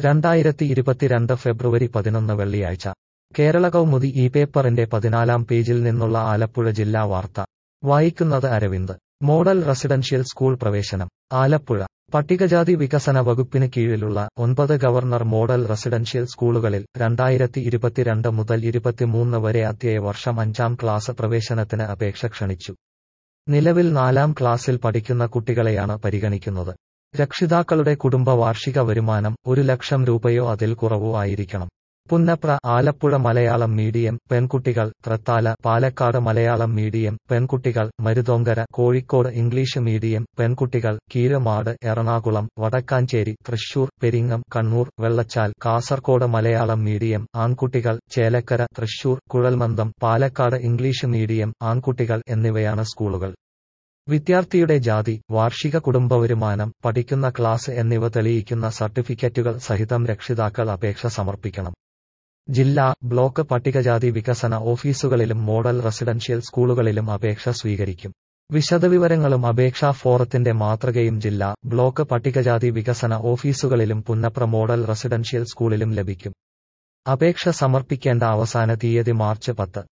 രണ്ടായിരത്തി ഇരുപത്തിരണ്ട് ഫെബ്രുവരി പതിനൊന്ന് വെള്ളിയാഴ്ച കേരള കൗമുദി ഈ പേപ്പറിന്റെ പതിനാലാം പേജിൽ നിന്നുള്ള ആലപ്പുഴ ജില്ലാ വാർത്ത വായിക്കുന്നത് അരവിന്ദ് മോഡൽ റെസിഡൻഷ്യൽ സ്കൂൾ പ്രവേശനം ആലപ്പുഴ പട്ടികജാതി വികസന വകുപ്പിന് കീഴിലുള്ള ഒൻപത് ഗവർണർ മോഡൽ റെസിഡൻഷ്യൽ സ്കൂളുകളിൽ രണ്ടായിരത്തി ഇരുപത്തിരണ്ട് മുതൽ ഇരുപത്തിമൂന്ന് വരെ അധ്യയ വർഷം അഞ്ചാം ക്ലാസ് പ്രവേശനത്തിന് അപേക്ഷ ക്ഷണിച്ചു നിലവിൽ നാലാം ക്ലാസ്സിൽ പഠിക്കുന്ന കുട്ടികളെയാണ് പരിഗണിക്കുന്നത് രക്ഷിതാക്കളുടെ കുടുംബ വാർഷിക വരുമാനം ഒരു ലക്ഷം രൂപയോ അതിൽ കുറവോ ആയിരിക്കണം പുന്നപ്ര ആലപ്പുഴ മലയാളം മീഡിയം പെൺകുട്ടികൾ ത്രത്താല പാലക്കാട് മലയാളം മീഡിയം പെൺകുട്ടികൾ മരുതോങ്കര കോഴിക്കോട് ഇംഗ്ലീഷ് മീഡിയം പെൺകുട്ടികൾ കീഴമാട് എറണാകുളം വടക്കാഞ്ചേരി തൃശൂർ പെരിങ്ങം കണ്ണൂർ വെള്ളച്ചാൽ കാസർകോട് മലയാളം മീഡിയം ആൺകുട്ടികൾ ചേലക്കര തൃശൂർ കുഴൽമന്ദം പാലക്കാട് ഇംഗ്ലീഷ് മീഡിയം ആൺകുട്ടികൾ എന്നിവയാണ് സ്കൂളുകൾ വിദ്യാർത്ഥിയുടെ ജാതി വാർഷിക കുടുംബ വരുമാനം പഠിക്കുന്ന ക്ലാസ് എന്നിവ തെളിയിക്കുന്ന സർട്ടിഫിക്കറ്റുകൾ സഹിതം രക്ഷിതാക്കൾ അപേക്ഷ സമർപ്പിക്കണം ജില്ലാ ബ്ലോക്ക് പട്ടികജാതി വികസന ഓഫീസുകളിലും മോഡൽ റെസിഡൻഷ്യൽ സ്കൂളുകളിലും അപേക്ഷ സ്വീകരിക്കും വിശദവിവരങ്ങളും അപേക്ഷാ ഫോറത്തിന്റെ മാതൃകയും ജില്ലാ ബ്ലോക്ക് പട്ടികജാതി വികസന ഓഫീസുകളിലും പുന്നപ്ര മോഡൽ റെസിഡൻഷ്യൽ സ്കൂളിലും ലഭിക്കും അപേക്ഷ സമർപ്പിക്കേണ്ട അവസാന തീയതി മാർച്ച് പത്ത്